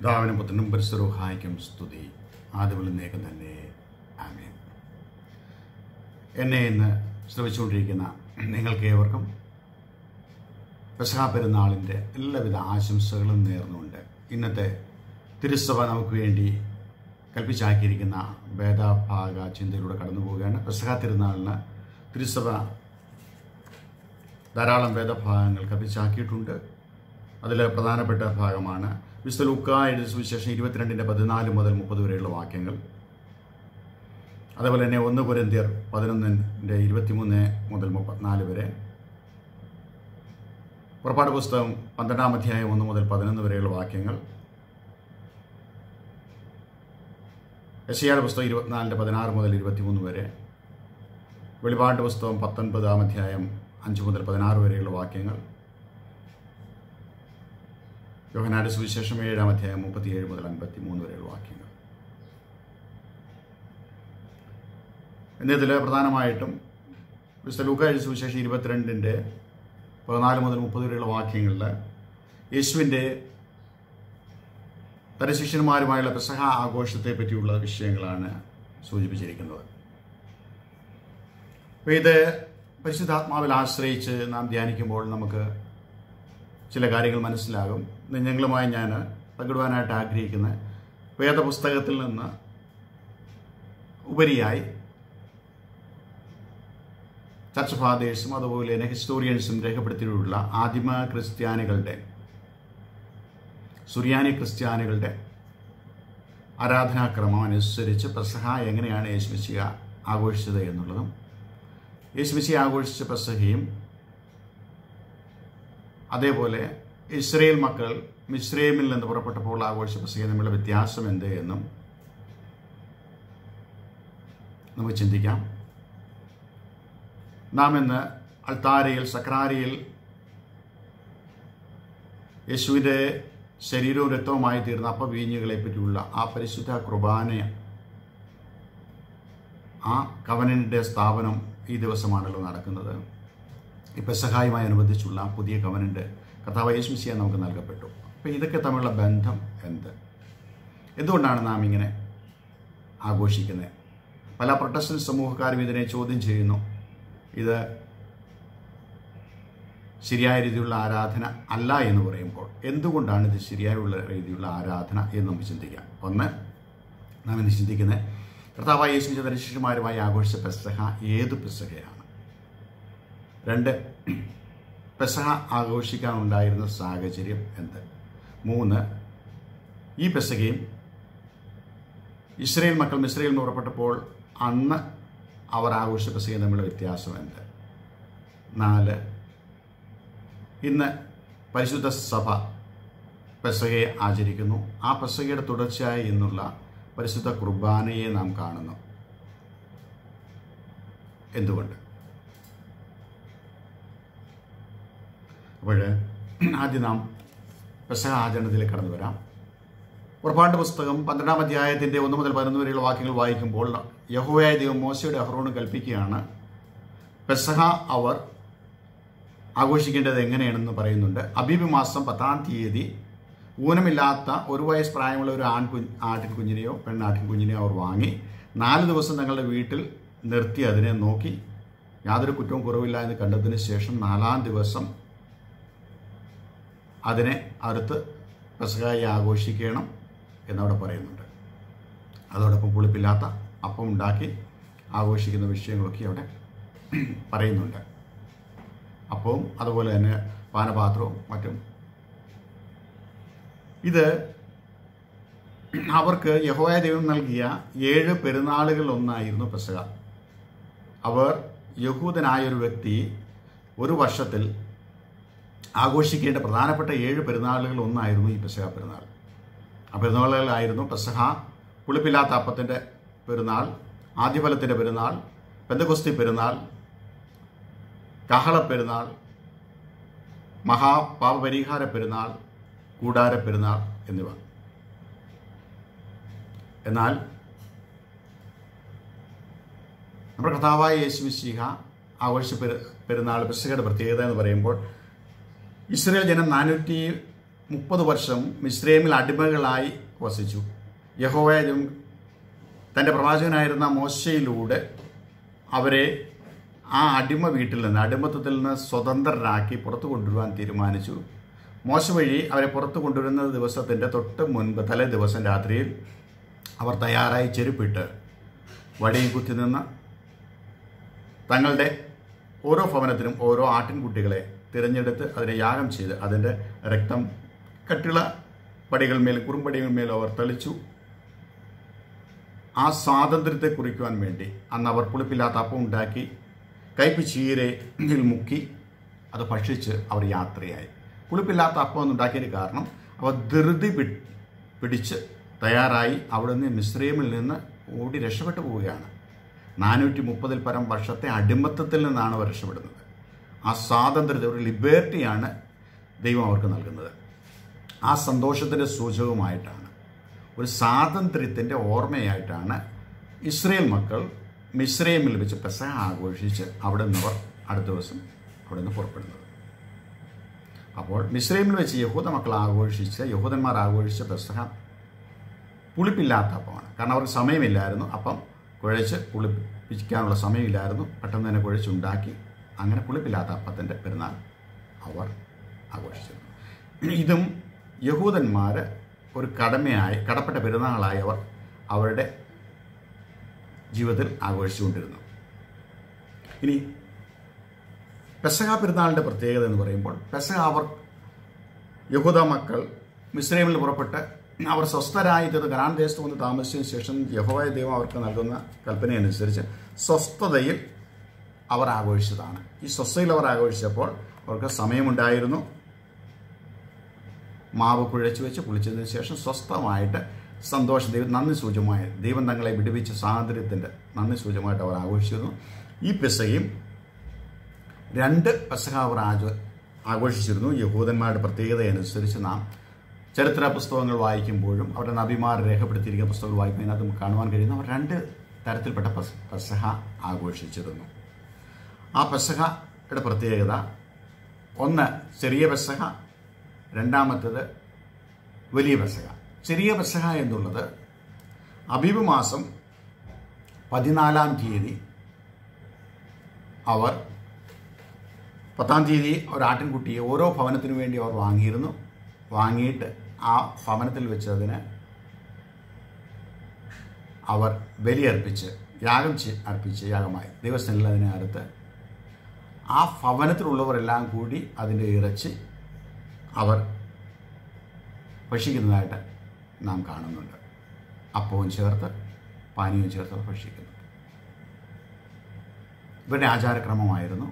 പിതാവിനും പുത്രനും പരിസരഹായിക്കും സ്തുതി ആദ്യവിളിനേക്കും തന്നെ ആമേൻ എന്നെ ഇന്ന് ശ്രമിച്ചുകൊണ്ടിരിക്കുന്ന നിങ്ങൾക്ക് ഏവർക്കും പെസഹ പെരുന്നാളിൻ്റെ എല്ലാവിധ ആശംസകളും നേർന്നുകൊണ്ട് ഇന്നത്തെ തിരുസഭ നമുക്ക് വേണ്ടി കൽപ്പിച്ചാക്കിയിരിക്കുന്ന വേദഭാഗ ചിന്തയിലൂടെ കടന്നു പോവുകയാണ് പെസഹ തിരുനാളിന് തിരുസഭ ധാരാളം വേദഭാഗങ്ങൾ കൽപ്പിച്ചാക്കിയിട്ടുണ്ട് അതിൽ പ്രധാനപ്പെട്ട ഭാഗമാണ് വിശുദ്ധ ലൂക്ക എഴുതിയ സുവിശേഷം ഇരുപത്തിരണ്ടിൻ്റെ പതിനാല് മുതൽ മുപ്പത് വരെയുള്ള വാക്യങ്ങൾ അതേപോലെ തന്നെ ഒന്ന് പുരന്തിയർ പതിനൊന്നിൻ്റെ ഇരുപത്തിമൂന്ന് മുതൽ മുപ്പത്തിനാല് വരെ പുറപ്പാട് പുസ്തകം പന്ത്രണ്ടാം അധ്യായം ഒന്ന് മുതൽ പതിനൊന്ന് വരെയുള്ള വാക്യങ്ങൾ യശയാട് പുസ്തകം ഇരുപത്തിനാലിൻ്റെ പതിനാറ് മുതൽ ഇരുപത്തിമൂന്ന് വരെ വെളിപാട് പുസ്തകം പത്തൊൻപതാം അധ്യായം അഞ്ച് മുതൽ പതിനാറ് വരെയുള്ള വാക്യങ്ങൾ യോഹനാട് സുവിശേഷം ഏഴാം അധ്യായം മുപ്പത്തിയേഴ് മുതൽ അൻപത്തി മൂന്ന് വരെയുള്ള വാക്യങ്ങൾ എന്നതിൽ പ്രധാനമായിട്ടും വിശുദ്ധ ലൂക്കായ സുവിശേഷം ഇരുപത്തിരണ്ടിൻ്റെ പതിനാല് മുതൽ മുപ്പത് വരെയുള്ള വാക്യങ്ങളിൽ യേശുവിൻ്റെ തന്റെ ശിഷ്യന്മാരുമായുള്ള പെസഹ ആഘോഷത്തെ പറ്റിയുള്ള വിഷയങ്ങളാണ് സൂചിപ്പിച്ചിരിക്കുന്നത് അപ്പോൾ ഇത് പരിശുദ്ധാത്മാവിൽ ആശ്രയിച്ച് നാം ധ്യാനിക്കുമ്പോൾ നമുക്ക് ചില കാര്യങ്ങൾ മനസ്സിലാകും ഇന്ന് ഞങ്ങളുമായി ഞാൻ പങ്കിടുവാനായിട്ട് ആഗ്രഹിക്കുന്ന വേദപുസ്തകത്തിൽ നിന്ന് ഉപരിയായി ചർച്ച് ഫാദേഴ്സും അതുപോലെ തന്നെ ഹിസ്റ്റോറിയൻസും രേഖപ്പെടുത്തിയിട്ടുള്ള ആദിമ ക്രിസ്ത്യാനികളുടെ സുറിയാനി ക്രിസ്ത്യാനികളുടെ ആരാധനാക്രമം അനുസരിച്ച് പെസഹ എങ്ങനെയാണ് യേശുമിശിയ ആഘോഷിച്ചത് എന്നുള്ളതും യേശുമിശിയ ആഘോഷിച്ച പെസഹയും അതേപോലെ ഇസ്രയേൽ മക്കൾ മിശ്രൈമിൽ നിന്ന് പുറപ്പെട്ടപ്പോൾ ആഘോഷിച്ച പെസഹയും തമ്മിലുള്ള വ്യത്യാസം എന്ത് എന്നും നമുക്ക് ചിന്തിക്കാം നാം ഇന്ന് അൾത്താരയിൽ സക്രാരിയിൽ യേശുവിൻ്റെ ശരീരവും രക്തവുമായി തീർന്ന അപ്പവീഞ്ഞുകളെ പറ്റിയുള്ള ആ പരിശുദ്ധ കുർബാന ആ കവനൻ്റെ സ്ഥാപനം ഈ ദിവസമാണല്ലോ നടക്കുന്നത് ഈ പെസഹായുമായി അനുബന്ധിച്ചുള്ള പുതിയ കവനൻ്റെ കഥാവ് യേശുമിശിയ നമുക്ക് നൽകപ്പെട്ടു അപ്പോൾ ഇതൊക്കെ തമ്മിലുള്ള ബന്ധം എന്ത് എന്തുകൊണ്ടാണ് നാം ഇങ്ങനെ ആഘോഷിക്കുന്നത് പല പ്രൊട്ടസ്റ്റന്റ് സമൂഹക്കാരും ഇതിനെ ചോദ്യം ചെയ്യുന്നു ഇത് ശരിയായ രീതിയിലുള്ള ആരാധന അല്ല എന്ന് പറയുമ്പോൾ എന്തുകൊണ്ടാണ് ഇത് ശരിയായുള്ള രീതിയിലുള്ള ആരാധന എന്ന് നമുക്ക് ചിന്തിക്കാം ഒന്ന് നാം ഇന്ന് ചിന്തിക്കുന്നത് കർത്താവായ യേശു ചന്ദ്ര ശിഷ്യന്മാരുമായി ആഘോഷിച്ച പെസഹ ഏത് പെസഹയാണ് രണ്ട് പെസഹ ആഘോഷിക്കാനുണ്ടായിരുന്ന സാഹചര്യം എന്ത് മൂന്ന് ഈ പെസഹയും ഇസ്രയേൽ മക്കൾ മിസ്രയിൽ നിന്ന് പുറപ്പെട്ടപ്പോൾ അന്ന് അവർ ആഘോഷിച്ച പെസഹയും തമ്മിലുള്ള വ്യത്യാസം എന്ത് നാല് ഇന്ന് പരിശുദ്ധ സഭ പെസഹയെ ആചരിക്കുന്നു ആ പെസഹയുടെ തുടർച്ചയായി ഇന്നുള്ള പരിശുദ്ധ കുർബാനയെ നാം കാണുന്നു എന്തുകൊണ്ട് അപ്പോൾ ആദ്യം നാം പെസഹ ആചരണത്തിലേക്ക് കടന്നു വരാം പുറപ്പാട് പുസ്തകം പന്ത്രണ്ടാം അധ്യായത്തിൻ്റെ ഒന്ന് മുതൽ പതിനൊന്ന് വരെയുള്ള വാക്യങ്ങൾ വായിക്കുമ്പോൾ യഹോയായ ദൈവം മോശയുടെ അഹ്റോണ് കൽപ്പിക്കുകയാണ് പെസഹ അവർ ആഘോഷിക്കേണ്ടത് എങ്ങനെയാണെന്ന് പറയുന്നുണ്ട് അബീബ് മാസം പത്താം തീയതി ഊനമില്ലാത്ത ഒരു വയസ്സ് പ്രായമുള്ള ഒരു ആൺകു ആട്ടിൻ കുഞ്ഞിനെയോ പെണ്ണാട്ടിൻ കുഞ്ഞിനെയോ അവർ വാങ്ങി നാല് ദിവസം തങ്ങളുടെ വീട്ടിൽ നിർത്തി അതിനെ നോക്കി യാതൊരു കുറ്റവും കുറവില്ല എന്ന് കണ്ടതിന് ശേഷം നാലാം ദിവസം അതിനെ അറുത്ത് പെസഹായി ആഘോഷിക്കണം എന്നവിടെ പറയുന്നുണ്ട് അതോടൊപ്പം പുളിപ്പില്ലാത്ത അപ്പം ഉണ്ടാക്കി ആഘോഷിക്കുന്ന വിഷയങ്ങളൊക്കെ അവിടെ പറയുന്നുണ്ട് അപ്പവും അതുപോലെ തന്നെ പാനപാത്രവും മറ്റും ഇത് അവർക്ക് യഹോയ ദൈവം നൽകിയ ഏഴ് പെരുന്നാളുകൾ ഒന്നായിരുന്നു പെസക അവർ യഹൂദനായ ഒരു വ്യക്തി ഒരു വർഷത്തിൽ ആഘോഷിക്കേണ്ട പ്രധാനപ്പെട്ട ഏഴ് പെരുന്നാളുകൾ ഒന്നായിരുന്നു ഈ പെസഹ പെരുന്നാൾ ആ പെരുന്നാളുകളായിരുന്നു പെസഹ പുളിപ്പില്ലാത്ത അപ്പത്തിൻ്റെ പെരുന്നാൾ ആദ്യഫലത്തിൻ്റെ പെരുന്നാൾ പെന്തകുസ്തി പെരുന്നാൾ കഹള പെരുന്നാൾ മഹാപാപപരിഹാര പെരുന്നാൾ കൂടാര പെരുന്നാൾ എന്നിവ എന്നാൽ നമ്മുടെ കഥാവായ യേശുമിശിഹ ആഘോഷ പെരു പെരുന്നാൾ പെസഹയുടെ പ്രത്യേകത എന്ന് പറയുമ്പോൾ ഇസ്രയേൽ ജനം നാനൂറ്റി മുപ്പത് വർഷം മിശ്രൈമിൽ അടിമകളായി വസിച്ചു യഹോവയും തൻ്റെ പ്രവാചകനായിരുന്ന മോശയിലൂടെ അവരെ ആ അടിമ വീട്ടിൽ നിന്ന് അടിമത്തത്തിൽ നിന്ന് സ്വതന്ത്രരാക്കി പുറത്തു കൊണ്ടുവരുവാൻ തീരുമാനിച്ചു മോശ വഴി അവരെ പുറത്തു കൊണ്ടുവരുന്ന ദിവസത്തിൻ്റെ തൊട്ട് മുൻപ് തലേ ദിവസം രാത്രിയിൽ അവർ തയ്യാറായി ചെരുപ്പിട്ട് വടിയും കുത്തി നിന്ന് തങ്ങളുടെ ഓരോ ഭവനത്തിനും ഓരോ ആട്ടിൻകുട്ടികളെ തിരഞ്ഞെടുത്ത് അതിനെ യാഗം ചെയ്ത് അതിൻ്റെ രക്തം കട്ടിള പടികൾമേൽ കുറുമ്പടികൾമേൽ അവർ തളിച്ചു ആ സ്വാതന്ത്ര്യത്തെ കുറിക്കുവാൻ വേണ്ടി അന്ന് അവർ പുളിപ്പില്ലാത്ത അപ്പം ഉണ്ടാക്കി കയ്പ് ചീരയിൽ മുക്കി അത് ഭക്ഷിച്ച് അവർ യാത്രയായി പുളിപ്പില്ലാത്ത അപ്പം എന്ന് ഉണ്ടാക്കിയതിന് കാരണം അവർ ധൃതി പി- പിടിച്ച് തയ്യാറായി അവിടെ നിന്ന് മിശ്രൈമിൽ നിന്ന് ഓടി രക്ഷപ്പെട്ടു പോവുകയാണ് നാനൂറ്റി മുപ്പതിൽ പരം വർഷത്തെ അടിമത്തത്തിൽ നിന്നാണ് അവർ രക്ഷപ്പെടുന്നത് ആ സ്വാതന്ത്ര്യത്തെ ഒരു ലിബേർട്ടിയാണ് ദൈവം അവർക്ക് നൽകുന്നത് ആ സന്തോഷത്തിൻ്റെ സൂചകമായിട്ടാണ് ഒരു സ്വാതന്ത്ര്യത്തിൻ്റെ ഓർമ്മയായിട്ടാണ് ഇസ്രയേൽ മക്കൾ മിശ്രൈമിൽ വെച്ച് പെസഹ ആഘോഷിച്ച് അവിടെ നിന്നവർ അടുത്ത ദിവസം അവിടെ നിന്ന് പുറപ്പെടുന്നത് അപ്പോൾ മിശ്രൈമിൽ വെച്ച് യഹൂദ മക്കൾ ആഘോഷിച്ച യഹൂദന്മാർ ആഘോഷിച്ച പെസഹ പുളിപ്പില്ലാത്ത അപ്പമാണ് കാരണം അവർക്ക് സമയമില്ലായിരുന്നു അപ്പം കുഴച്ച് പുളിപ്പിക്കാനുള്ള സമയമില്ലായിരുന്നു പെട്ടെന്ന് തന്നെ കുഴച്ചുണ്ടാക്കി അങ്ങനെ പുളിപ്പില്ലാത്ത അപ്പത്തിൻ്റെ പെരുന്നാൾ അവർ ആഘോഷിച്ചിരുന്നു ഇതും യഹൂദന്മാർ ഒരു കടമയായി കടപ്പെട്ട പെരുന്നാളായി അവർ അവരുടെ ജീവിതത്തിൽ ആഘോഷിച്ചുകൊണ്ടിരുന്നു ഇനി പെസഹ പെരുന്നാളിൻ്റെ പ്രത്യേകത എന്ന് പറയുമ്പോൾ പെസഹ അവർ യഹൂദ മക്കൾ മിശ്രൈമിൽ പുറപ്പെട്ട് അവർ സ്വസ്ഥരായി തീർന്ന് കനാൻ ദേശത്ത് വന്ന് താമസിച്ചതിന് ശേഷം യഹോവയ ദൈവം അവർക്ക് നൽകുന്ന കൽപ്പനയനുസരിച്ച് സ്വസ്ഥതയിൽ അവർ ആഘോഷിച്ചതാണ് ഈ സ്വസ്ഥയിൽ അവർ ആഘോഷിച്ചപ്പോൾ അവർക്ക് സമയമുണ്ടായിരുന്നു മാവ് കുഴച്ചു വെച്ച് കുളിച്ചതിന് ശേഷം സ്വസ്ഥമായിട്ട് സന്തോഷം ദൈവം നന്ദി സൂചകമായി ദൈവം തങ്ങളെ വിടുവിച്ച സ്വാതന്ത്ര്യത്തിൻ്റെ നന്ദി സൂചകമായിട്ട് അവർ ആഘോഷിച്ചിരുന്നു ഈ പെസയും രണ്ട് പെസഹ അവർ ആചോ ആഘോഷിച്ചിരുന്നു യഹൂദന്മാരുടെ പ്രത്യേകത അനുസരിച്ച് നാം ചരിത്ര പുസ്തകങ്ങൾ വായിക്കുമ്പോഴും അവരുടെ നബിമാർ രേഖപ്പെടുത്തിയിരിക്കുന്ന പുസ്തകങ്ങൾ വായിക്കുമ്പോൾ അതിനകത്ത് നമുക്ക് കാണുവാൻ കഴിയുന്ന അവർ രണ്ട് തരത്തിൽപ്പെട്ട പെസ- പെസഹ ആഘോഷിച്ചിരുന്നു ആ പെസഹയുടെ പ്രത്യേകത ഒന്ന് ചെറിയ പെസഹ രണ്ടാമത്തേത് വലിയ പെസഹ ചെറിയ പെസഹ എന്നുള്ളത് അബീബ് മാസം പതിനാലാം തീയതി അവർ പത്താം തീയതി ഒരു ആട്ടിൻകുട്ടിയെ ഓരോ ഭവനത്തിനു വേണ്ടി അവർ വാങ്ങിയിരുന്നു വാങ്ങിയിട്ട് ആ ഭവനത്തിൽ വെച്ച് അതിന് അവർ ബലിയർപ്പിച്ച് യാഗം ചെ- അർപ്പിച്ച് യാഗമായി ദൈവസ്ഥനിൽ അതിനെ അറുത്ത് ആ ഭവനത്തിലുള്ളവരെല്ലാം കൂടി അതിൻ്റെ ഇറച്ചി അവർ ഭക്ഷിക്കുന്നതായിട്ട് നാം കാണുന്നുണ്ട് അപ്പവും ചേർത്ത് പാനീയവും ചേർത്ത് അവർ ഭക്ഷിക്കുന്നു ഇവരുടെ ആചാരക്രമമായിരുന്നു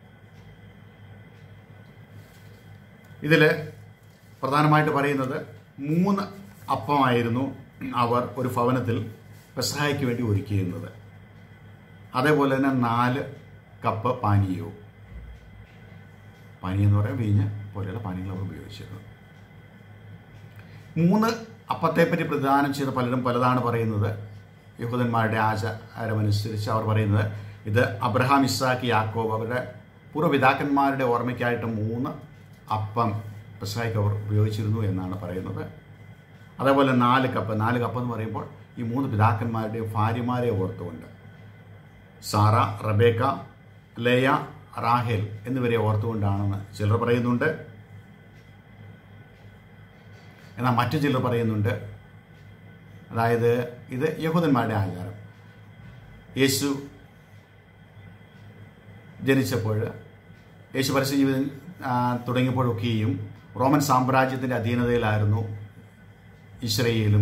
ഇതിൽ പ്രധാനമായിട്ട് പറയുന്നത് മൂന്ന് അപ്പമായിരുന്നു അവർ ഒരു ഭവനത്തിൽ പെസഹായ്ക്ക് വേണ്ടി ഒരുക്കിയിരുന്നത് അതേപോലെ തന്നെ നാല് കപ്പ് പാനീയവും പാനീയം എന്ന് പറയുമ്പോൾ വീഞ്ഞ് പോലെയുള്ള പാനീയങ്ങൾ അവർ ഉപയോഗിച്ചിരുന്നു മൂന്ന് അപ്പത്തെപ്പറ്റി പ്രദാനം ചെയ്ത പലരും പലതാണ് പറയുന്നത് യഹൂദന്മാരുടെ ആചാരമനുസരിച്ച് അവർ പറയുന്നത് ഇത് അബ്രഹാം ഇസാക്ക് യാക്കോബ് അവരുടെ പൂർവ്വപിതാക്കന്മാരുടെ ഓർമ്മയ്ക്കായിട്ട് മൂന്ന് അപ്പം പെസഹായ്ക്ക് അവർ ഉപയോഗിച്ചിരുന്നു എന്നാണ് പറയുന്നത് അതേപോലെ നാല് കപ്പ് നാല് കപ്പ് എന്ന് പറയുമ്പോൾ ഈ മൂന്ന് പിതാക്കന്മാരുടെയും ഭാര്യമാരെ ഓർത്തുകൊണ്ട് സാറ റബേക്ക ലേയ റാഹേൽ എന്നിവരെ ഓർത്തുകൊണ്ടാണെന്ന് ചിലർ പറയുന്നുണ്ട് എന്നാൽ മറ്റു ചിലർ പറയുന്നുണ്ട് അതായത് ഇത് യഹൂദന്മാരുടെ ആചാരം യേശു ജനിച്ചപ്പോൾ യേശു പരസ്യ ജീവിതം ആ, തുടങ്ങിയപ്പോഴൊക്കെയും റോമൻ സാമ്രാജ്യത്തിൻ്റെ അധീനതയിലായിരുന്നു ഇസ്രയേലും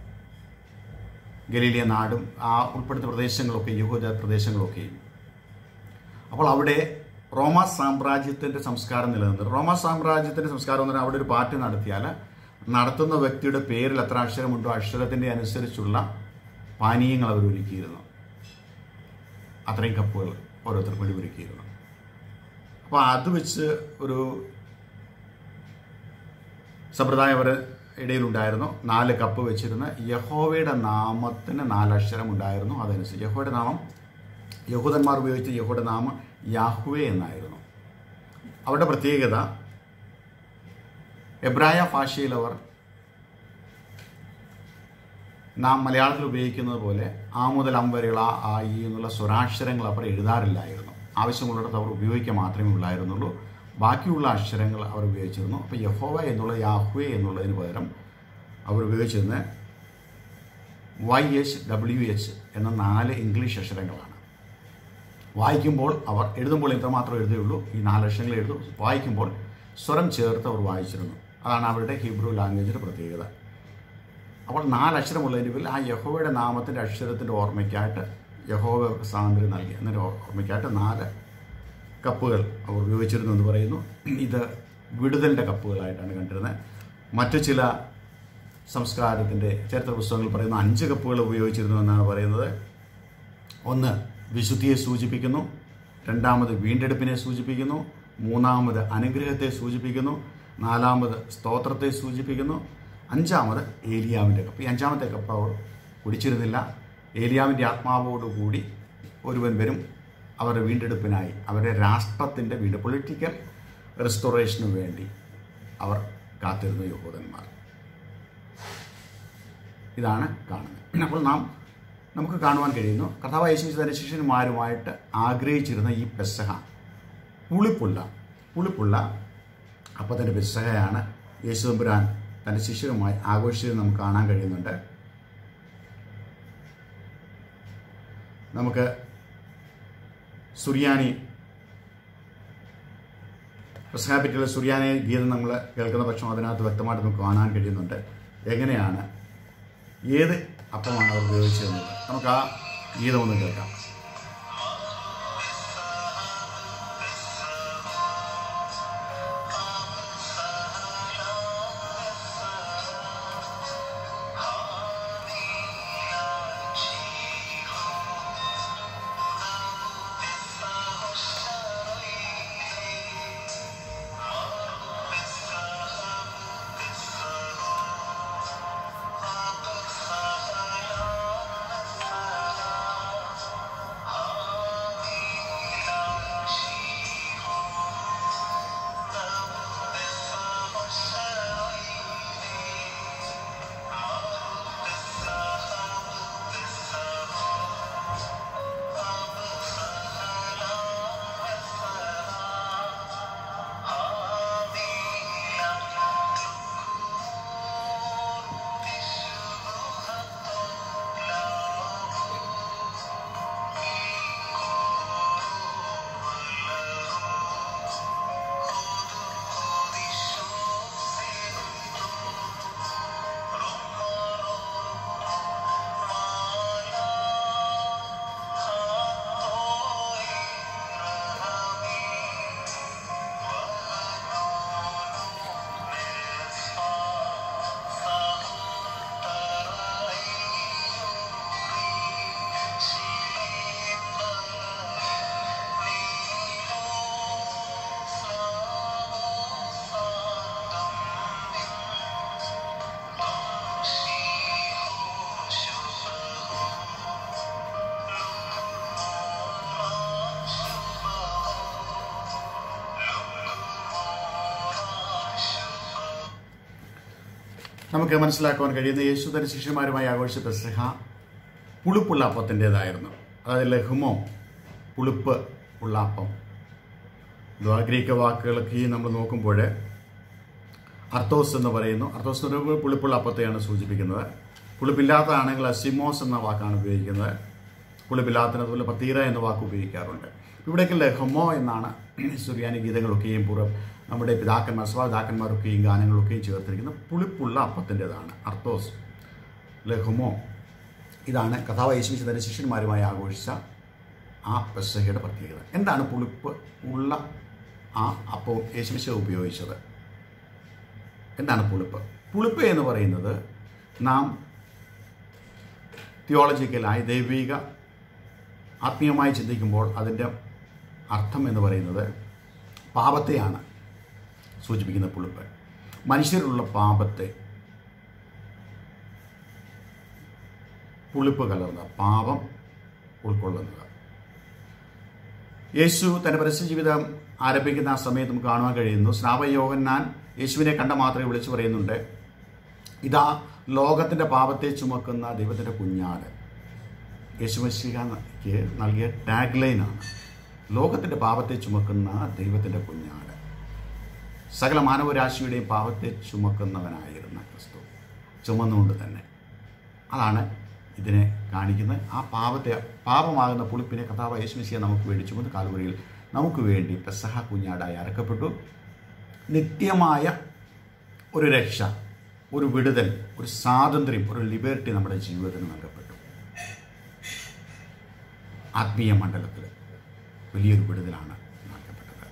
ഗലീലിയ നാടും ആ ഉൾപ്പെടുത്ത പ്രദേശങ്ങളൊക്കെ യഹൂദ പ്രദേശങ്ങളൊക്കെയും അപ്പോൾ അവിടെ റോമ സാമ്രാജ്യത്തിൻ്റെ സംസ്കാരം നിലനിന്നത് റോമ സാമ്രാജ്യത്തിൻ്റെ സംസ്കാരം എന്ന് പറഞ്ഞാൽ അവിടെ ഒരു പാർട്ടി നടത്തിയാൽ നടത്തുന്ന വ്യക്തിയുടെ പേരിൽ എത്ര അക്ഷരമുണ്ടോ അക്ഷരത്തിൻ്റെ അനുസരിച്ചുള്ള പാനീയങ്ങൾ അവർ ഒരുക്കിയിരുന്നു അത്രയും കപ്പുകൾ ഓരോരുത്തർക്കും വേണ്ടി ഒരുക്കിയിരുന്നു അപ്പോൾ അത് വെച്ച് ഒരു സമ്പ്രദായം അവരുടെ ഇടയിലുണ്ടായിരുന്നു നാല് കപ്പ് വെച്ചിരുന്ന യഹോവയുടെ നാമത്തിന് നാലക്ഷരം ഉണ്ടായിരുന്നു അതനുസരിച്ച് യഹോയുടെ നാമം യഹൂദന്മാർ ഉപയോഗിച്ച യഹോയുടെ നാമം യാഹുവേ എന്നായിരുന്നു അവരുടെ പ്രത്യേകത എബ്രായ ഭാഷയിൽ അവർ നാം മലയാളത്തിൽ ഉപയോഗിക്കുന്നത് പോലെ ആ മുതൽ അം വരെയുള്ള ആ ആ ഈ എന്നുള്ള സ്വരാക്ഷരങ്ങൾ അവർ എഴുതാറില്ലായിരുന്നു ആവശ്യമുള്ളിടത്ത് അവർ ഉപയോഗിക്കുക മാത്രമേ ഉള്ളായിരുന്നുള്ളൂ ബാക്കിയുള്ള അക്ഷരങ്ങൾ അവർ ഉപയോഗിച്ചിരുന്നു അപ്പോൾ യഹോവ എന്നുള്ള യാഹ്വേ എന്നുള്ളതിന് പകരം അവർ ഉപയോഗിച്ചിരുന്നത് വൈ എച്ച് ഡബ്ല്യു എച്ച് എന്ന നാല് ഇംഗ്ലീഷ് അക്ഷരങ്ങളാണ് വായിക്കുമ്പോൾ അവർ എഴുതുമ്പോൾ ഇത്രമാത്രം എഴുതുകയുള്ളൂ ഈ നാല് അക്ഷരങ്ങൾ എഴുതും വായിക്കുമ്പോൾ സ്വരം ചേർത്ത് അവർ വായിച്ചിരുന്നു അതാണ് അവരുടെ ഹീബ്രു ലാംഗ്വേജിൻ്റെ പ്രത്യേകത അപ്പോൾ നാല് അക്ഷരമുള്ളതിന് പേരിൽ ആ യഹോവയുടെ നാമത്തിൻ്റെ അക്ഷരത്തിൻ്റെ ഓർമ്മയ്ക്കായിട്ട് യഹോവ അവർക്ക് സ്വാതന്ത്ര്യം നൽകി എന്നൊരു ഓർമ്മയ്ക്കായിട്ട് നാല് കപ്പുകൾ അവർ ഉപയോഗിച്ചിരുന്നു എന്ന് പറയുന്നു ഇത് വിടുതലിൻ്റെ കപ്പുകളായിട്ടാണ് കണ്ടിരുന്നത് മറ്റു ചില സംസ്കാരത്തിൻ്റെ ചരിത്ര പുസ്തകങ്ങൾ പറയുന്ന അഞ്ച് കപ്പുകൾ ഉപയോഗിച്ചിരുന്നു എന്നാണ് പറയുന്നത് ഒന്ന് വിശുദ്ധിയെ സൂചിപ്പിക്കുന്നു രണ്ടാമത് വീണ്ടെടുപ്പിനെ സൂചിപ്പിക്കുന്നു മൂന്നാമത് അനുഗ്രഹത്തെ സൂചിപ്പിക്കുന്നു നാലാമത് സ്തോത്രത്തെ സൂചിപ്പിക്കുന്നു അഞ്ചാമത് ഏലിയാവിൻ്റെ കപ്പ് ഈ അഞ്ചാമത്തെ കപ്പ് അവർ കുടിച്ചിരുന്നില്ല ഏലിയാവിൻ്റെ ആത്മാവോടുകൂടി ഒരുവൻ വരും അവരുടെ വീണ്ടെടുപ്പിനായി അവരുടെ രാഷ്ട്രത്തിൻ്റെ വീട് പൊളിറ്റിക്കൽ റെസ്റ്റോറേഷനു വേണ്ടി അവർ കാത്തിരുന്നു യഹൂദന്മാർ ഇതാണ് കാണുന്നത് അപ്പോൾ നാം നമുക്ക് കാണുവാൻ കഴിയുന്നു കഥാവ് യേശു തന്റെ ശിഷ്യന്മാരുമായിട്ട് ആഗ്രഹിച്ചിരുന്ന ഈ പെസഹ പുളിപ്പുള്ള പുളിപ്പുള്ള അപ്പത്തിൻ്റെ പെസഹയാണ് യേശു തമ്പുരാൻ തൻ്റെ ശിഷ്യരുമായി ആഘോഷിച്ചത് നമുക്ക് കാണാൻ കഴിയുന്നുണ്ട് നമുക്ക് സുറിയാനി പെസഹാപ്പറ്റിയുള്ള സുറിയാനി ഗീതം നമ്മൾ കേൾക്കുന്ന പക്ഷം അതിനകത്ത് വ്യക്തമായിട്ട് നമുക്ക് കാണാൻ കഴിയുന്നുണ്ട് എങ്ങനെയാണ് ഏത് അപ്പമാണ് അവർ ഉപയോഗിച്ചിരുന്നത് നമുക്ക് ആ ഗീതം ഒന്ന് കേൾക്കാം നമുക്ക് മനസ്സിലാക്കുവാൻ കഴിയുന്ന യേശു തന്റെ ശിഷ്യന്മാരുമായി ആഘോഷിച്ച പെസഹ പുളിപ്പുള്ള അപ്പത്തിൻ്റെതായിരുന്നു അതായത് ലഹുമോ പുളിപ്പ് ഉള്ള അപ്പം ഇതുവാ ഗ്രീക്ക് വാക്കുകളൊക്കെ ഈ നമ്മൾ നോക്കുമ്പോൾ അർത്തോസ് എന്ന് പറയുന്നു അർത്തോസ് എന്ന് പറയുമ്പോൾ പുളിപ്പുള്ള അപ്പത്തെയാണ് സൂചിപ്പിക്കുന്നത് പുളിപ്പില്ലാത്തതാണെങ്കിൽ അസിമോസ് എന്ന വാക്കാണ് ഉപയോഗിക്കുന്നത് പുളിപ്പില്ലാത്തതിന് അതുപോലെ പത്തീറ എന്ന വാക്ക് ഉപയോഗിക്കാറുണ്ട് ഇവിടേക്ക് ലഹമോ എന്നാണ് സുറിയാനി ഗീതങ്ങളൊക്കെയും പുറം നമ്മുടെ പിതാക്കന്മാർ സ്വാപിതാക്കന്മാരൊക്കെയും ഗാനങ്ങളൊക്കെയും ചേർത്തിരിക്കുന്ന പുളിപ്പുള്ള അപ്പത്തിൻ്റെതാണ് അർത്തോസ് ലഹുമോ ഇതാണ് കഥാവ് യേശുവിശ തന്റെ ശിഷ്യന്മാരുമായി ആഘോഷിച്ച ആ പെസഹയുടെ പ്രത്യേകത എന്താണ് പുളിപ്പ് ഉള്ള ആ അപ്പവും യേശുവിശ ഉപയോഗിച്ചത് എന്താണ് പുളിപ്പ് പുളിപ്പ് എന്ന് പറയുന്നത് നാം തിയോളജിക്കലായി ദൈവിക ആത്മീയമായി ചിന്തിക്കുമ്പോൾ അതിൻ്റെ അർത്ഥം എന്ന് പറയുന്നത് പാപത്തെയാണ് സൂചിപ്പിക്കുന്ന പുളിപ്പ് മനുഷ്യരിലുള്ള പാപത്തെ പുളിപ്പ് കലർന്ന പാപം ഉൾക്കൊള്ളുന്നത് യേശു തന്റെ പരസ്യ ജീവിതം ആരംഭിക്കുന്ന ആ സമയത്ത് നമുക്ക് കാണുവാൻ കഴിയുന്നു സ്നാപയോഹന്നാൻ യേശുവിനെ കണ്ട മാത്രമേ വിളിച്ചു പറയുന്നുണ്ട് ഇതാ ലോകത്തിന്റെ പാപത്തെ ചുമക്കുന്ന ദൈവത്തിന്റെ കുഞ്ഞാട് യേശുമശിക്ക് നൽകിയ ടാഗ് ലൈനാണ് ലോകത്തിന്റെ പാപത്തെ ചുമക്കുന്ന ദൈവത്തിന്റെ കുഞ്ഞാട് സകല മാനവരാശിയുടെയും പാപത്തെ ചുമക്കുന്നവനായിരുന്ന ക്രിസ്തു ചുമന്നുകൊണ്ട് തന്നെ അതാണ് ഇതിനെ കാണിക്കുന്നത് ആ പാപത്തെ പാപമാകുന്ന പുളിപ്പിനെ കഥാവ് യേശുമിശിയെ നമുക്ക് വേണ്ടി ചുമന്ന് കാലുവരിയിൽ നമുക്ക് വേണ്ടി പെസഹ കുഞ്ഞാടായി അറക്കപ്പെട്ടു നിത്യമായ ഒരു രക്ഷ ഒരു വിടുതൽ ഒരു സ്വാതന്ത്ര്യം ഒരു ലിബർട്ടി നമ്മുടെ ജീവിതത്തിന് നൽകപ്പെട്ടു ആത്മീയ മണ്ഡലത്തിൽ വലിയൊരു വിടുതലാണ് നൽകപ്പെട്ടത്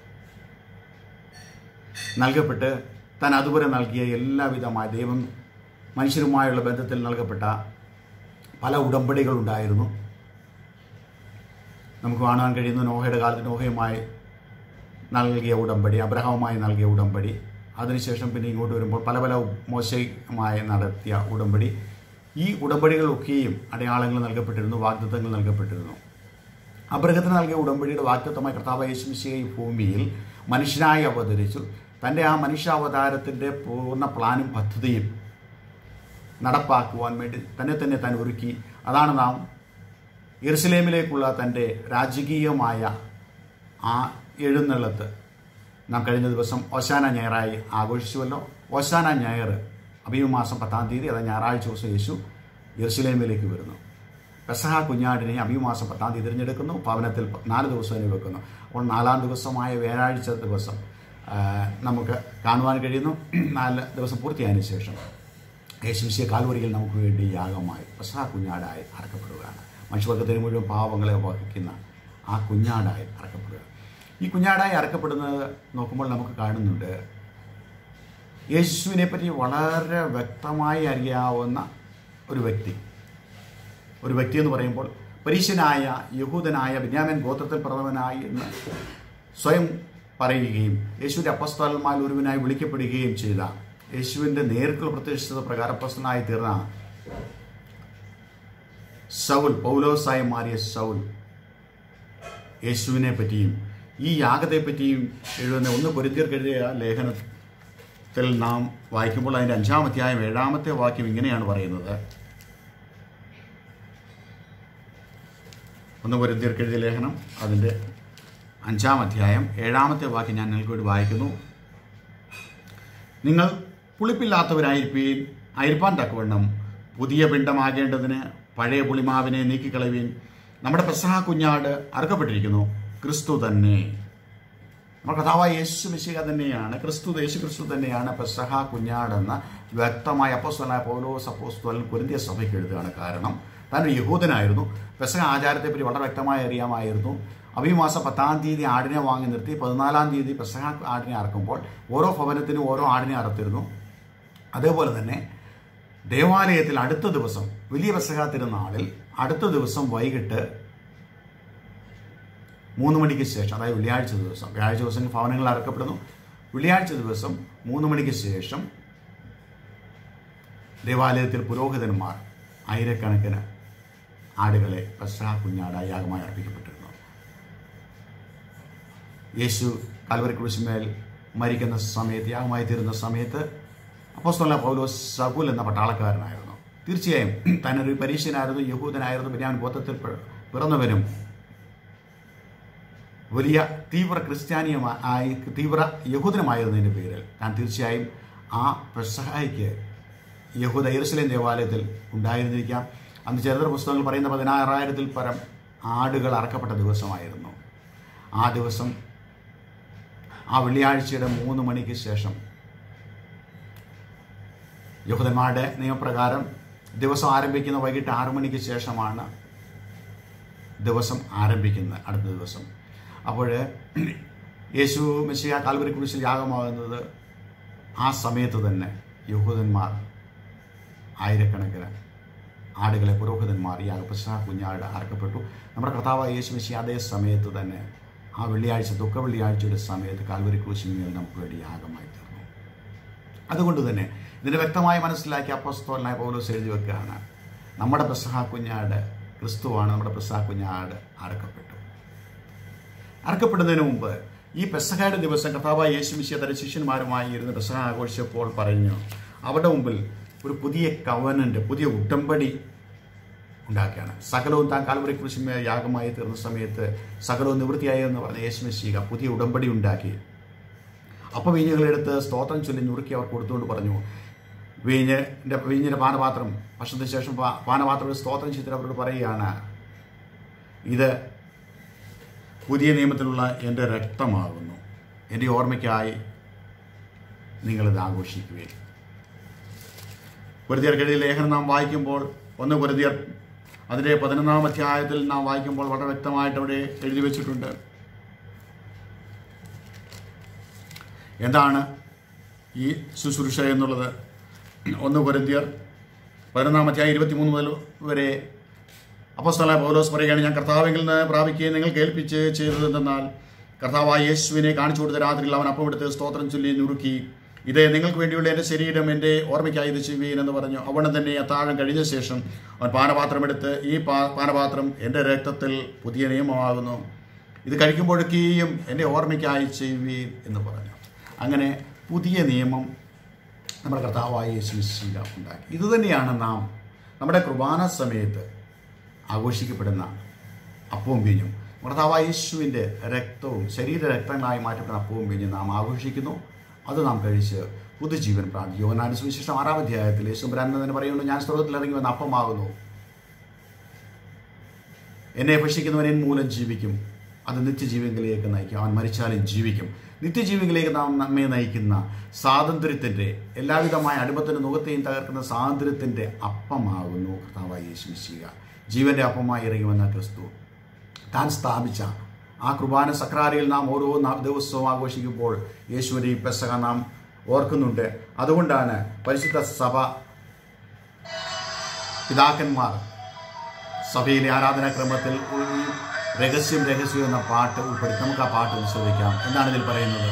നൽകപ്പെട്ട് താൻ അതുവരെ നൽകിയ എല്ലാവിധമായ ദൈവം മനുഷ്യരുമായുള്ള ബന്ധത്തിൽ നൽകപ്പെട്ട പല ഉടമ്പടികളുണ്ടായിരുന്നു നമുക്ക് കാണാൻ കഴിയുന്ന നോഹയുടെ കാലത്ത് നോഹയുമായി നൽകിയ ഉടമ്പടി അബ്രഹവുമായി നൽകിയ ഉടമ്പടി അതിനുശേഷം പിന്നെ ഇങ്ങോട്ട് വരുമ്പോൾ പല പല മോശയുമായി നടത്തിയ ഉടമ്പടി ഈ ഉടമ്പടികളൊക്കെയും അടയാളങ്ങൾ നൽകപ്പെട്ടിരുന്നു വാഗ്ദത്തങ്ങൾ നൽകപ്പെട്ടിരുന്നു അബ്രഹത്തിന് നൽകിയ ഉടമ്പടിയുടെ വാഗ്ദത്തമായി കർത്താവ് യേശുമിശിയെ ഈ ഭൂമിയിൽ മനുഷ്യനായി അവതരിച്ചു തൻ്റെ ആ മനുഷ്യാവതാരത്തിൻ്റെ പൂർണ്ണ പ്ലാനും പദ്ധതിയും നടപ്പാക്കുവാൻ വേണ്ടി തന്നെ തന്നെ താൻ ഒരുക്കി അതാണ് നാം യെറുസലേമിലേക്കുള്ള തൻ്റെ രാജകീയമായ ആ എഴുന്നള്ളത്ത് നാം കഴിഞ്ഞ ദിവസം ഓശാന ഞായറായി ആഘോഷിച്ചുവല്ലോ ഓശാന ഞായർ അഭിയു മാസം പത്താം തീയതി അതായത് ഞായറാഴ്ച ദിവസം യേശു യെറുസലേമിലേക്ക് വരുന്നു പെസഹ കുഞ്ഞാടിനെ അഭിയു മാസം പത്താം തീയതി തിരഞ്ഞെടുക്കുന്നു ഭവനത്തിൽ നാല് ദിവസം തന്നെ വെക്കുന്നു അപ്പോൾ നാലാം ദിവസമായ വ്യാഴാഴ്ച ദിവസം ആ, നമുക്ക് കാണുവാൻ കഴിയുന്നു നാല് ദിവസം പൂർത്തിയായതിനു ശേഷം യേശുവിശിയ കാൽവരിയിൽ നമുക്ക് വേണ്ടി യാഗമായി പെസഹ കുഞ്ഞാടായി അറക്കപ്പെടുകയാണ് മനുഷ്യവർഗത്തിന് മുഴുവൻ പാവങ്ങളെ വഹിക്കുന്ന ആ കുഞ്ഞാടായി അറക്കപ്പെടുക ഈ കുഞ്ഞാടായി അറക്കപ്പെടുന്നത് നോക്കുമ്പോൾ നമുക്ക് കാണുന്നുണ്ട് യേശുവിനെ പറ്റി വളരെ വ്യക്തമായി അറിയാവുന്ന ഒരു വ്യക്തി ഒരു വ്യക്തി എന്ന് പറയുമ്പോൾ പരീശനായ യഹൂദനായ ബെന്യാമിൻ ഗോത്രത്തിൽ പിറന്നവനായി എന്ന് സ്വയം പറയുകയും യേശുവിൻ്റെ അപ്പസ്തോലന്മാരിൽ ഒരുവനായി വിളിക്കപ്പെടുകയും ചെയ്ത യേശുവിൻ്റെ നേരിട്ടുള്ള പ്രത്യക്ഷത പ്രകാരം അപ്പസ്തനായി തീർന്ന സൗൽ പൗലോസായി മാറിയ സൗൽ യേശുവിനെ പറ്റിയും ഈ യാഗത്തെ പറ്റിയും എഴുതുന്ന ഒന്ന് പൊരുത്തിയർക്ക് എഴുതിയ ലേഖനത്തിൽ നാം വായിക്കുമ്പോൾ അതിൻ്റെ അഞ്ചാം അധ്യായം ഏഴാമത്തെ വാക്യം ഇങ്ങനെയാണ് പറയുന്നത് ഒന്ന് പൊരുത്തിയർക്ക് എഴുതിയ ലേഖനം അതിൻ്റെ അഞ്ചാം അധ്യായം ഏഴാമത്തെ വാക്യം ഞാൻ നിങ്ങൾക്ക് വേണ്ടി വായിക്കുന്നു നിങ്ങൾ പുളിപ്പില്ലാത്തവരായിരിപ്പീൻ ആയിരിക്കാൻ തക്കവണ്ണം പുതിയ പിണ്ടമാകേണ്ടതിന് പഴയ പുളിമാവിനെ നീക്കിക്കളവീൻ നമ്മുടെ പെസഹ കുഞ്ഞാട് അറുക്കപ്പെട്ടിരിക്കുന്നു ക്രിസ്തു തന്നെ നമ്മുടെ കഥാവായ യേശു മിശിക തന്നെയാണ് ക്രിസ്തു യേശു ക്രിസ്തു തന്നെയാണ് പെസഹ കുഞ്ഞാടെന്ന് വ്യക്തമായ അപ്പോസ്തലനായ പൗലോസ് അപ്പോസ്തലൻ കുരിന്തിയ സഭയ്ക്ക് എഴുതുകയാണ് കാരണം താൻ ഒരു യഹൂദനായിരുന്നു പെസഹ ആചാരത്തെപ്പറ്റി വളരെ വ്യക്തമായി അറിയാമായിരുന്നു അഭിമാസം പത്താം തീയതി ആടിനെ വാങ്ങി നിർത്തി പതിനാലാം തീയതി പെസഹ ആടിനെ അറക്കുമ്പോൾ ഓരോ ഭവനത്തിനും ഓരോ ആടിനെ അറുത്തിരുന്നു അതേപോലെ തന്നെ ദേവാലയത്തിൽ അടുത്ത ദിവസം വലിയ പെസഹ തിരുനാളിൽ അടുത്ത ദിവസം വൈകിട്ട് മൂന്ന് മണിക്ക് ശേഷം അതായത് വെള്ളിയാഴ്ച ദിവസം വ്യാഴാഴ്ച ദിവസം ഭവനങ്ങൾ അറക്കപ്പെടുന്നു വെള്ളിയാഴ്ച ദിവസം മൂന്ന് മണിക്ക് ശേഷം ദേവാലയത്തിൽ പുരോഹിതന്മാർ ആയിരക്കണക്കിന് ആടുകളെ പെസഹ കുഞ്ഞാടായി യാഗമായി അർപ്പിക്കപ്പെട്ടിരുന്നു യേശു കാൽവരി കുരിശുമേൽ മരിക്കുന്ന സമയത്ത് യാഗമായി തീരുന്ന സമയത്ത് അപ്പോസ്തല പൗലോസ് സകുൽ എന്ന പട്ടാളക്കാരനായിരുന്നു തീർച്ചയായും താനൊരു പരീക്ഷനായിരുന്നു യഹൂദനായിരുന്നു ബിരിയാൻ ഗോത്രത്തിൽ പി- പിറന്നവനും വലിയ തീവ്ര ക്രിസ്ത്യാനിയുമായി തീവ്ര യഹൂദനുമായിരുന്നതിൻ്റെ പേരിൽ ഞാൻ തീർച്ചയായും ആ പെസഹായിക്ക് യഹൂദ യെരുസലേം ദേവാലയത്തിൽ ഉണ്ടായിരുന്നിരിക്കാം അന്ന് ചരിത്ര പുസ്തകങ്ങൾ പറയുന്ന പതിനാറായിരത്തിൽ പരം ആടുകൾ അറക്കപ്പെട്ട ദിവസമായിരുന്നു ആ ദിവസം ആ വെള്ളിയാഴ്ചയുടെ മൂന്ന് മണിക്ക് ശേഷം യഹൂദന്മാരുടെ നിയമപ്രകാരം ദിവസം ആരംഭിക്കുന്ന വൈകിട്ട് ആറു മണിക്ക് ശേഷമാണ് ദിവസം ആരംഭിക്കുന്നത് അടുത്ത ദിവസം അപ്പോൾ യേശു മെസ്സിയ കാൽവരി കുരിശിൽ യാഗമാകുന്നത് ആ സമയത്ത് തന്നെ യഹൂദന്മാർ ആയിരക്കണക്കിന് ആടുകളെ പുരോഹിതന്മാർ യാഗപ്രസാ കുഞ്ഞാട് അറക്കപ്പെട്ടു നമ്മുടെ കർത്താവായ യേശു മെസ്സി അതേ സമയത്ത് തന്നെ ആ വെള്ളിയാഴ്ച ദുഃഖ വെള്ളിയാഴ്ചയുടെ സമയത്ത് കാൽവരി ക്രൂശിന്മേൽ നമുക്ക് വേണ്ടി യാഗമായി തീർന്നു അതുകൊണ്ട് തന്നെ ഇതിനെ വ്യക്തമായി മനസ്സിലാക്കി അപ്പസ്തോലനായ പൗലോസ് എഴുതി വെക്കുകയാണ് നമ്മുടെ പെസഹ കുഞ്ഞാട് ക്രിസ്തുവാണ് നമ്മുടെ പെസഹ കുഞ്ഞാട് അറക്കപ്പെട്ടു അറക്കപ്പെടുന്നതിന് മുമ്പ് ഈ പെസഹയുടെ ദിവസം കഥാവായ യേശു മിശിയ തന്റെ ശിഷ്യന്മാരുമായി ഇരുന്ന് പെസഹ ആഘോഷിച്ചപ്പോൾ പറഞ്ഞു അവരുടെ മുമ്പിൽ ഒരു പുതിയ കവനന്റ് പുതിയ ഉടമ്പടി ഉണ്ടാക്കുകയാണ് സകലവും താൻ കാൽവറി കുരിശിന്മേ യാഗമായി തീർന്ന സമയത്ത് സകലവും നിവൃത്തിയായി എന്ന് പറഞ്ഞ യേശു മിശിക പുതിയ ഉടമ്പടി ഉണ്ടാക്കി അപ്പം വീഞ്ഞുകളെടുത്ത് സ്തോത്രം ചൊല്ലി ഞുറുക്കി അവർ കൊടുത്തുകൊണ്ട് പറഞ്ഞു വീഞ്ഞിൻ്റെ വീഞ്ഞിൻ്റെ പാനപാത്രം ഭക്ഷണത്തിന് ശേഷം പാ- പാനപാത്രം സ്തോത്രം ചെയ്തിട്ട് അവരോട് പറയുകയാണ് ഇത് പുതിയ നിയമത്തിലുള്ള എൻ്റെ രക്തമാകുന്നു എൻ്റെ ഓർമ്മയ്ക്കായി നിങ്ങളിത് ആഘോഷിക്കുകയും പൊരുതിയർക്ക് എഴുതിയ ലേഖനം നാം വായിക്കുമ്പോൾ ഒന്ന് പൊരുതിയർ അതിൻ്റെ പതിനൊന്നാം അധ്യായത്തിൽ നാം വായിക്കുമ്പോൾ വളരെ വ്യക്തമായിട്ട് അവിടെ എഴുതി വെച്ചിട്ടുണ്ട് എന്താണ് ഈ ശുശ്രൂഷ എന്നുള്ളത് ഒന്ന് കൊരിന്തിയർ പതിനൊന്നാം അധ്യായം ഇരുപത്തിമൂന്ന് മുതൽ വരെ അപ്പോസ്തല പൗലോസ് പറയുകയാണ് ഞാൻ കർത്താവിൽ നിന്ന് പ്രാപിക്കുകയും നിങ്ങൾ കേൾപ്പിച്ച് ചെയ്തതെന്നാൽ കർത്താവായ യേശുവിനെ കാണിച്ചു കൊടുത്ത രാത്രിയിൽ അവൻ അപ്പം എടുത്ത് സ്തോത്രം ചൊല്ലി നുറുക്കി ഇത് നിങ്ങൾക്ക് വേണ്ടിയുള്ള എൻ്റെ ശരീരം എൻ്റെ ഓർമ്മയ്ക്കായി ഇത് ചെയ്യുകയും എന്ന് പറഞ്ഞു അവണ്ണം തന്നെ അത്താഴം കഴിഞ്ഞ ശേഷം അവൻ പാനപാത്രം എടുത്ത് ഈ പാ- പാനപാത്രം എൻ്റെ രക്തത്തിൽ പുതിയ നിയമമാകുന്നു ഇത് കഴിക്കുമ്പോഴൊക്കെയും എൻ്റെ ഓർമ്മയ്ക്കായി ചെയ്യുകയും എന്ന് പറഞ്ഞു അങ്ങനെ പുതിയ നിയമം നമ്മുടെ കർത്താവായ യേശു മിശിഹ ഉണ്ടാക്കി ഇതുതന്നെയാണ് നാം നമ്മുടെ കുർബാന സമയത്ത് ആഘോഷിക്കപ്പെടുന്ന അപ്പവും വീഞ്ഞും കർത്താവായ യേശുവിൻ്റെ രക്തവും ശരീര രക്തങ്ങളായി മാറ്റപ്പെടുന്ന അപ്പവും വീഞ്ഞും നാം ആഘോഷിക്കുന്നു അത് നാം കഴിച്ച് പുതുജീവൻ പ്രാപിക്കും യോഹന്നാന്റെ സുവിശേഷം ആറാം അധ്യായത്തിൽ യേശു ബ്രാൻ തന്നെ പറയുന്നു ഞാൻ സ്രോതത്തിൽ ഇറങ്ങി വന്ന അപ്പമാകുന്നു എന്നെ ഭക്ഷിക്കുന്നവൻ എൻ മൂലം ജീവിക്കും അത് നിത്യജീവങ്കിലേക്ക് നയിക്കും അവൻ മരിച്ചാലും ജീവിക്കും നിത്യജീവികളിലേക്ക് നാം നമ്മെ നയിക്കുന്ന സ്വാതന്ത്ര്യത്തിൻ്റെ എല്ലാവിധമായ അടിമത്തിൻ്റെ മുഖത്തെയും തകർക്കുന്ന സ്വാതന്ത്ര്യത്തിൻ്റെ അപ്പമാകുന്നു കർത്താവായ യേശു മിശിഹ ജീവന്റെ അപ്പമായി ഇറങ്ങി വന്ന ക്രിസ്തു താൻ സ്ഥാപിച്ച ആ കുർബാന സക്രാരിയിൽ നാം ഓരോ നാ- ദിവസവും ആഘോഷിക്കുമ്പോൾ യേശുവിൻ്റെ ഈ പെസക നാം ഓർക്കുന്നുണ്ട് അതുകൊണ്ടാണ് പരിശുദ്ധ സഭ പിതാക്കന്മാർ സഭയിലെ ആരാധനാക്രമത്തിൽ ഈ രഹസ്യം രഹസ്യം എന്ന പാട്ട് ഉൾപ്പെടുത്തി നമുക്ക് ആ പാട്ട് ഉത്സവിക്കാം എന്താണ് ഇതിൽ പറയുന്നത്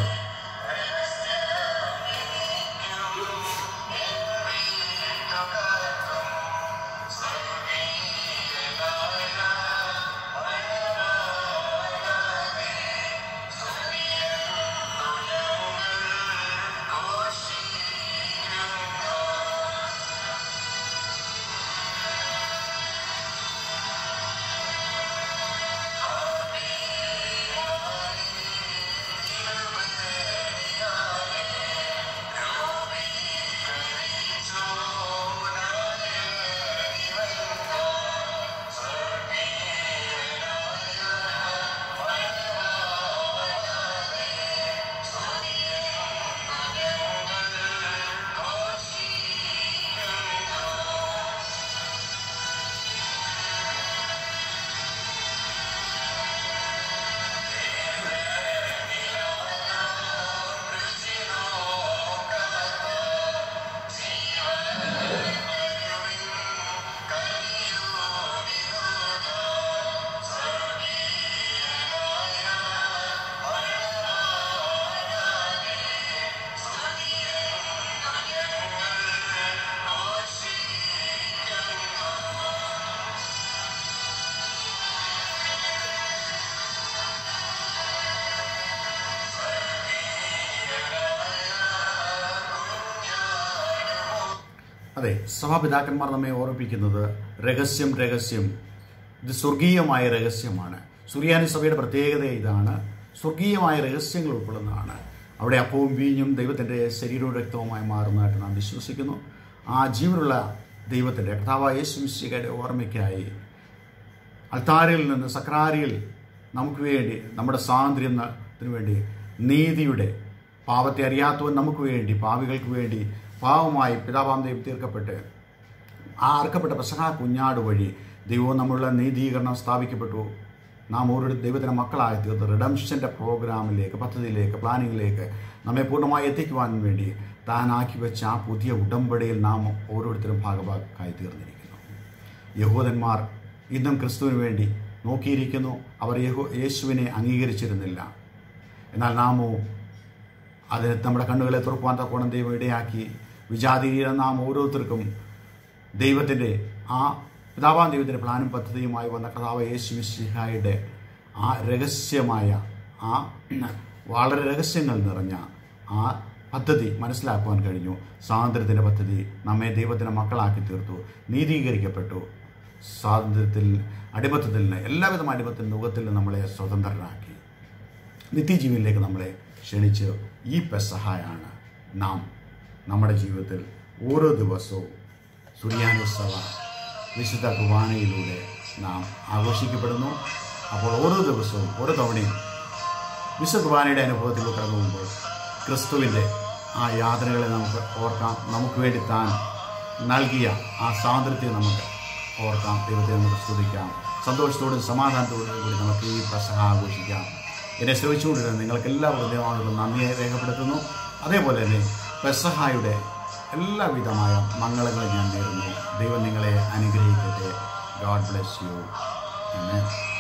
അതെ സഭാപിതാക്കന്മാർ നമ്മെ ഓർമ്മിപ്പിക്കുന്നത് രഹസ്യം രഹസ്യം ഇത് സ്വർഗീയമായ രഹസ്യമാണ് സുറിയാനി സഭയുടെ പ്രത്യേകത ഇതാണ് സ്വർഗീയമായ രഹസ്യങ്ങൾ ഉൾക്കൊള്ളുന്നതാണ് അവിടെ അപ്പവും വീഞ്ഞും ദൈവത്തിൻ്റെ ശരീരവും രക്തവുമായി മാറുന്നതായിട്ട് നാം വിശ്വസിക്കുന്നു ആ ജീവനുള്ള ദൈവത്തിൻ്റെ കർത്താവായ യേശു മിശിഹയുടെ ഓർമ്മയ്ക്കായി അൾത്താരിൽ നിന്ന് സക്രാരിയിൽ നമുക്ക് വേണ്ടി നമ്മുടെ സ്വാതന്ത്ര്യത്തിന് വേണ്ടി നീതിയുടെ പാവത്തെ അറിയാത്തവൻ നമുക്ക് വേണ്ടി പാവികൾക്ക് വേണ്ടി പാവമായി പിതാവാം ദൈവം തീർക്കപ്പെട്ട് ആ അർക്കപ്പെട്ട പ്രസഹ കുഞ്ഞാട് വഴി ദൈവവും നമ്മളുടെ നീതീകരണം സ്ഥാപിക്കപ്പെട്ടു നാം ഓരോരുത്തർ ദൈവത്തിൻ്റെ മക്കളായി തീർത്ത് റിഡംഷൻ്റെ പ്രോഗ്രാമിലേക്ക് പദ്ധതിയിലേക്ക് പ്ലാനിങ്ങിലേക്ക് നമ്മെ പൂർണ്ണമായി എത്തിക്കുവാൻ വേണ്ടി താൻ ആക്കി വെച്ച ആ പുതിയ ഉടമ്പടിയിൽ നാം ഓരോരുത്തരും ഭാഗഭാക്കായി തീർന്നിരിക്കുന്നു യഹൂദന്മാർ ഇന്നും ക്രിസ്തുവിന് വേണ്ടി നോക്കിയിരിക്കുന്നു അവർ യഹു യേശുവിനെ അംഗീകരിച്ചിരുന്നില്ല എന്നാൽ നാമോ അതിന് നമ്മുടെ കണ്ണുകളെ തുറക്കുവാൻ തക്കോണം ദൈവം ഇടയാക്കി വിജാതിയിലെ നാം ഓരോരുത്തർക്കും ദൈവത്തിൻ്റെ ആ പിതാവാൻ ദൈവത്തിൻ്റെ പ്ലാനും പദ്ധതിയുമായി വന്ന കഥാവ് യേശു മിശിഹായുടെ ആ രഹസ്യമായ ആ വളരെ രഹസ്യങ്ങൾ നിറഞ്ഞ ആ പദ്ധതി മനസ്സിലാക്കുവാൻ കഴിഞ്ഞു സ്വാതന്ത്ര്യത്തിൻ്റെ പദ്ധതി നമ്മെ ദൈവത്തിൻ്റെ മക്കളാക്കി തീർത്തു നീതീകരിക്കപ്പെട്ടു സ്വാതന്ത്ര്യത്തിൽ അടിമത്തത്തിൽ നിന്ന് എല്ലാവിധ അടിമത്തിൽ മുഖത്തിൽ നിന്ന് നമ്മളെ സ്വതന്ത്രരാക്കി നിത്യജീവനിലേക്ക് നമ്മളെ ക്ഷണിച്ച് ഈ പെസഹായാണ് നാം നമ്മുടെ ജീവിതത്തിൽ ഓരോ ദിവസവും സുറിയാനുത്സവ വിശുദ്ധ കുർബാനയിലൂടെ നാം ആഘോഷിക്കപ്പെടുന്നു അപ്പോൾ ഓരോ ദിവസവും ഓരോ തവണയും വിശുദ്ധ കുർബാനയുടെ അനുഭവത്തിൽ കടന്നു പോകുമ്പോൾ ക്രിസ്തുവിൻ്റെ ആ യാതനകളെ നമുക്ക് ഓർക്കാം നമുക്ക് വേണ്ടി താൻ നൽകിയ ആ സ്വാതന്ത്ര്യത്തെ നമുക്ക് ഓർക്കാം ദൈവത്തെ നമുക്ക് സ്തുതിക്കാം സന്തോഷത്തോടും സമാധാനത്തോടും കൂടി നമുക്ക് ഈ പ്രസംഗം ആഘോഷിക്കാം എന്നെ ശ്രമിച്ചുകൊണ്ടിരുന്ന നിങ്ങൾക്ക് എല്ലാവർക്കും ദൈവമായിട്ടുള്ള നന്ദിയെ രേഖപ്പെടുത്തുന്നു അതേപോലെ തന്നെ പെസഹായുടെ എല്ലാവിധമായ മംഗളങ്ങളും ഞാൻ നേരുന്നു ദൈവം നിങ്ങളെ അനുഗ്രഹിക്കട്ടെ ഗോഡ് ബ്ലെസ് യു